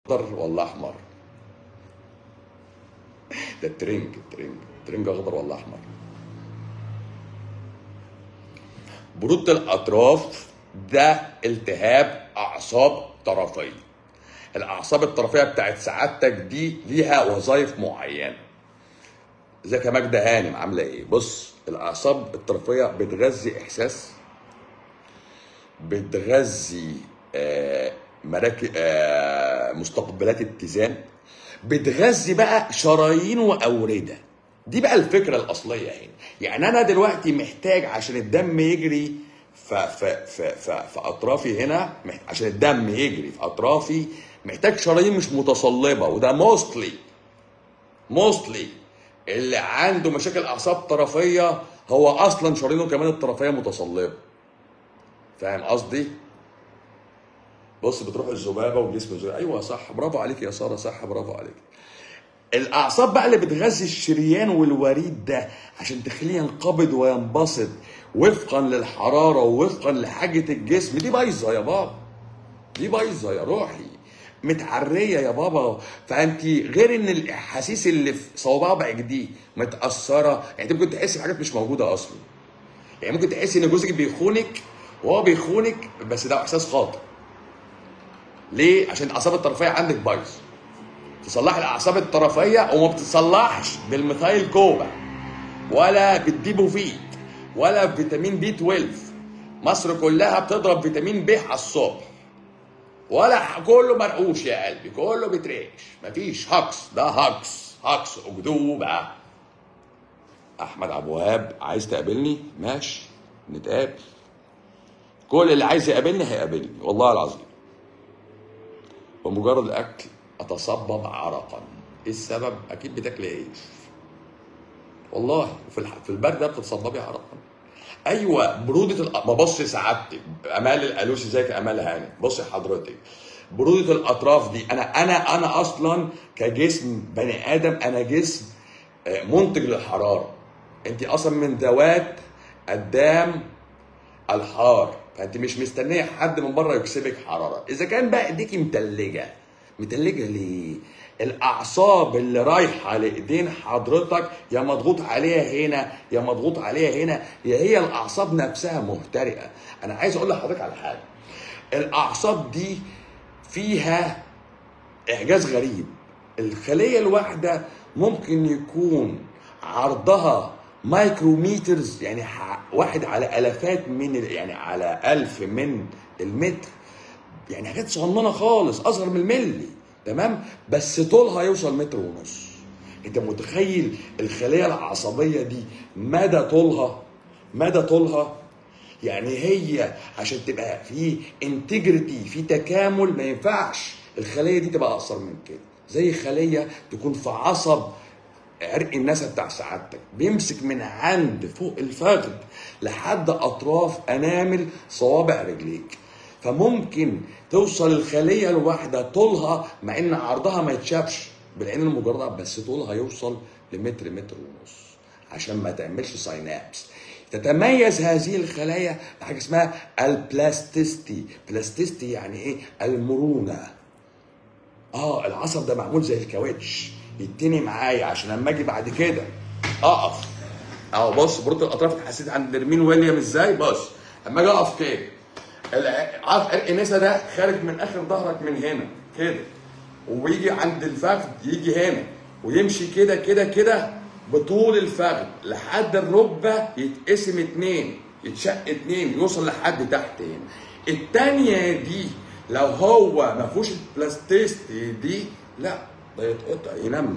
اخضر ولا احمر ده الترنج الترنج الترنج اخضر ولا احمر برودة الاطراف ده التهاب اعصاب طرفيه الاعصاب الطرفيه بتاعت سعادتك دي ليها وظائف معينه ازيك يا ماجدة هانم عامله ايه بص الاعصاب الطرفيه بتغذي احساس بتغذي آه، مراكز آه، مستقبلات اتزان بتغذي بقى شرايين واورده دي بقى الفكره الاصليه هنا يعني انا دلوقتي محتاج عشان الدم يجري ف ف ف ف في اطرافي هنا مح- عشان الدم يجري في اطرافي محتاج شرايين مش متصلبه وده موستلي موستلي اللي عنده مشاكل اعصاب طرفيه هو اصلا شرايينه كمان الطرفيه متصلبه فاهم قصدي؟ بص بتروح الذبابه وجسم الذبابه ايوه صح برافو عليك يا ساره صح برافو عليك الاعصاب بقى اللي بتغذي الشريان والوريد ده عشان تخليه ينقبض وينبسط وفقا للحراره ووفقا لحاجه الجسم دي بايظه يا بابا دي بايظه يا روحي متعريه يا بابا فانت غير ان الاحاسيس اللي في صوابعك دي متاثره يعني انت ممكن تحسي بحاجات مش موجوده اصلا يعني ممكن تحسي ان جوزك بيخونك وهو بيخونك بس ده احساس خاطئ ليه عشان الاعصاب الطرفيه عندك بايظ تصلح الاعصاب الطرفيه وما بتتصلحش بالميثايل كوبا ولا بالديبوفيت ولا بفيتامين بي 12 مصر كلها بتضرب فيتامين ب على الصبح ولا كله مرقوش يا قلبي كله بتريش مفيش هكس ده هكس هكس اكذوبه احمد عبد الوهاب عايز تقابلني ماشي نتقابل كل اللي عايز يقابلني هيقابلني والله العظيم بمجرد الاكل اتصبب عرقا ايه السبب اكيد بتاكل عيش والله في الح... في البرد ده بتتصببي عرقا ايوه بروده الأ... ما بص سعادتك امال الالوسي ازيك يا امال هاني بصي حضرتك بروده الاطراف دي انا انا انا اصلا كجسم بني ادم انا جسم آه، منتج للحراره انت اصلا من ذوات الدم الحار فانت مش مستنيه حد من بره يكسبك حراره اذا كان بقى ايديكي متلجه متلجه ليه الاعصاب اللي رايحه لايدين حضرتك يا مضغوط عليها هنا يا مضغوط عليها هنا يا هي الاعصاب نفسها مهترئه انا عايز اقول لحضرتك على حاجه الاعصاب دي فيها اعجاز غريب الخليه الواحده ممكن يكون عرضها مايكروميترز يعني ح- واحد على الافات من ال- يعني على الف من المتر يعني حاجات صغننه خالص اصغر من الملي تمام بس طولها يوصل متر ونص انت متخيل الخليه العصبيه دي مدى طولها مدى طولها يعني هي عشان تبقى في انتجريتي في تكامل ما ينفعش الخليه دي تبقى اقصر من كده زي خليه تكون في عصب عرق النسا بتاع سعادتك بيمسك من عند فوق الفخذ لحد اطراف انامل صوابع رجليك فممكن توصل الخليه الواحده طولها مع ان عرضها ما يتشافش بالعين المجرده بس طولها يوصل لمتر متر ونص عشان ما تعملش ساينابس تتميز هذه الخلايا بحاجه اسمها البلاستيستي بلاستيستي يعني ايه المرونه اه العصب ده معمول زي الكاوتش يتني معايا عشان لما اجي بعد كده اقف اهو بص برد الاطراف انت حسيت عند نرمين ويليام ازاي بص لما اجي اقف كده الع- عارف عرق النسا ده خارج من اخر ظهرك من هنا كده ويجي عند الفخذ يجي هنا ويمشي كده كده كده بطول الفخذ لحد الركبه يتقسم اتنين يتشق اتنين يوصل لحد تحت هنا التانية دي لو هو ما فيهوش البلاستيستي دي لا ده يتقطع ينمل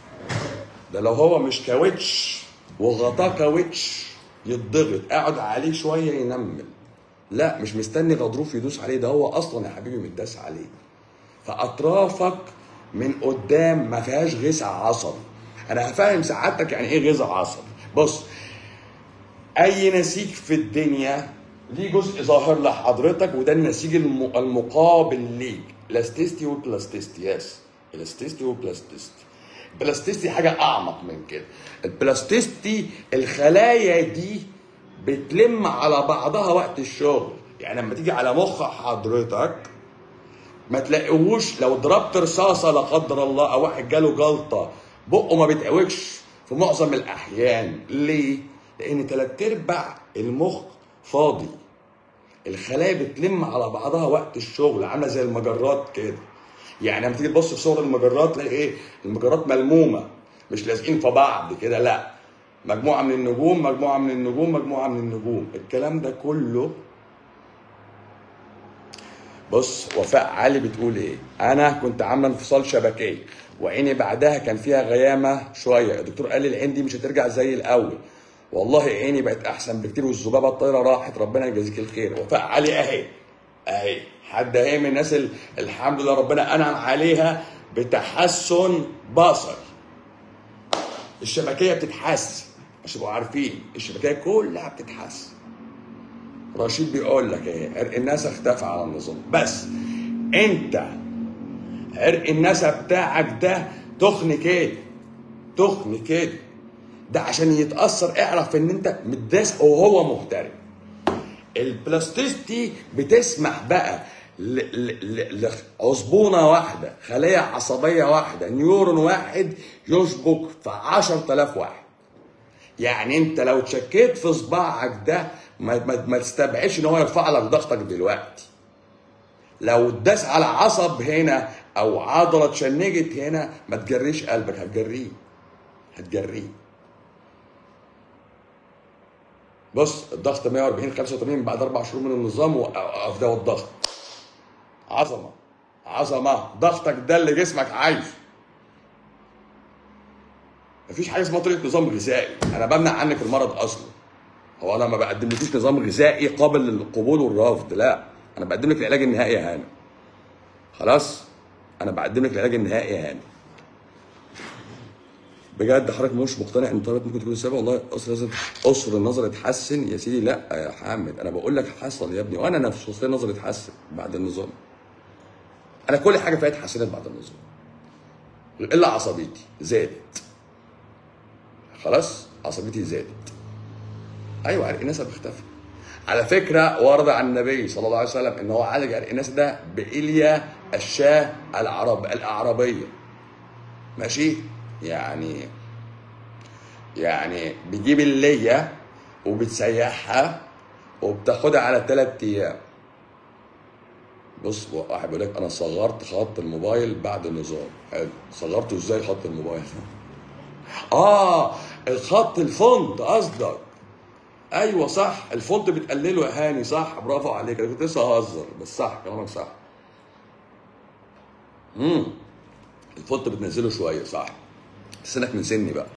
ده لو هو مش كاوتش وغطاه كاوتش يتضغط اقعد عليه شويه ينمل لا مش مستني غضروف يدوس عليه ده هو اصلا يا حبيبي متداس عليه فاطرافك من قدام ما فيهاش غذاء عصبي انا هفهم سعادتك يعني ايه غذاء عصبي بص اي نسيج في الدنيا ليه جزء ظاهر لحضرتك وده النسيج الم- المقابل ليك الاستيستي والبلاستيستي يس الاستيستي والبلاستيستي البلاستيستي حاجه اعمق من كده البلاستيستي الخلايا دي بتلم على بعضها وقت الشغل يعني لما تيجي على مخ حضرتك ما تلاقيهوش لو ضربت رصاصه لا قدر الله او واحد جاله جلطه بقه ما بيتعوجش في معظم الاحيان ليه؟ لان تلات ارباع المخ فاضي الخلايا بتلم على بعضها وقت الشغل عامله زي المجرات كده يعني لما تيجي تبص في صور المجرات تلاقي ايه المجرات ملمومه مش لازقين في بعض كده لا مجموعه من النجوم مجموعه من النجوم مجموعه من النجوم الكلام ده كله بص وفاء علي بتقول ايه انا كنت عامله انفصال شبكيه وعيني بعدها كان فيها غيامه شويه الدكتور قال لي العين دي مش هترجع زي الاول والله عيني بقت احسن بكتير والذبابه الطايره راحت ربنا يجازيك الخير وفاء علي اهي اهي حد اهي من الناس ال- الحمد لله ربنا انعم عليها بتحسن بصر الشبكيه بتتحسن عشان تبقوا عارفين الشبكيه كلها بتتحسن رشيد بيقول لك ايه عرق الناس اختفى على النظام بس انت عرق النسا بتاعك ده تخن كده تخن كده ده عشان يتاثر اعرف ان انت متداس وهو مغترب البلاستيستي بتسمح بقى ل- ل- ل- لعصبونة واحدة خلية عصبية واحدة نيورون واحد يشبك في 10000 واحد يعني انت لو تشكيت في صباعك ده ما, ما, ما تستبعدش ان هو يرفع لك ضغطك دلوقتي لو اتداس على عصب هنا او عضله اتشنجت هنا ما تجريش قلبك هتجريه هتجريه بص الضغط 140 85 بعد اربع شهور من النظام وقف ده الضغط عظمه عظمه ضغطك ده اللي جسمك عايزه مفيش حاجه اسمها طريقه نظام غذائي انا بمنع عنك المرض اصلا هو انا ما بقدملكيش نظام غذائي قابل للقبول والرفض لا انا بقدم لك العلاج النهائي يا هانم خلاص انا بقدم لك العلاج النهائي يا هانم بجد حضرتك مش مقتنع ان طلبت ممكن تكون السبب والله قصر لازم قصر النظر اتحسن يا سيدي لا يا حامد انا بقول لك حصل يا ابني وانا نفسي قصر النظر اتحسن بعد النظام انا كل حاجه فيها اتحسنت بعد النظام الا عصبيتي زادت خلاص عصبيتي زادت ايوه عرق الناس بيختفي على فكره ورد عن النبي صلى الله عليه وسلم ان هو عالج عرق الناس ده بإليا الشاه العرب الاعرابيه ماشي يعني يعني بيجيب اللية وبتسيحها وبتاخدها على ثلاث ايام بص واحد بيقول لك انا صغرت خط الموبايل بعد النظام حلو صغرته ازاي خط الموبايل اه الخط الفونت قصدك ايوه صح الفونت بتقلله يا هاني صح برافو عليك انا كنت لسه ههزر بس صح كلامك صح امم الفونت بتنزله شويه صح سنك من سني بقى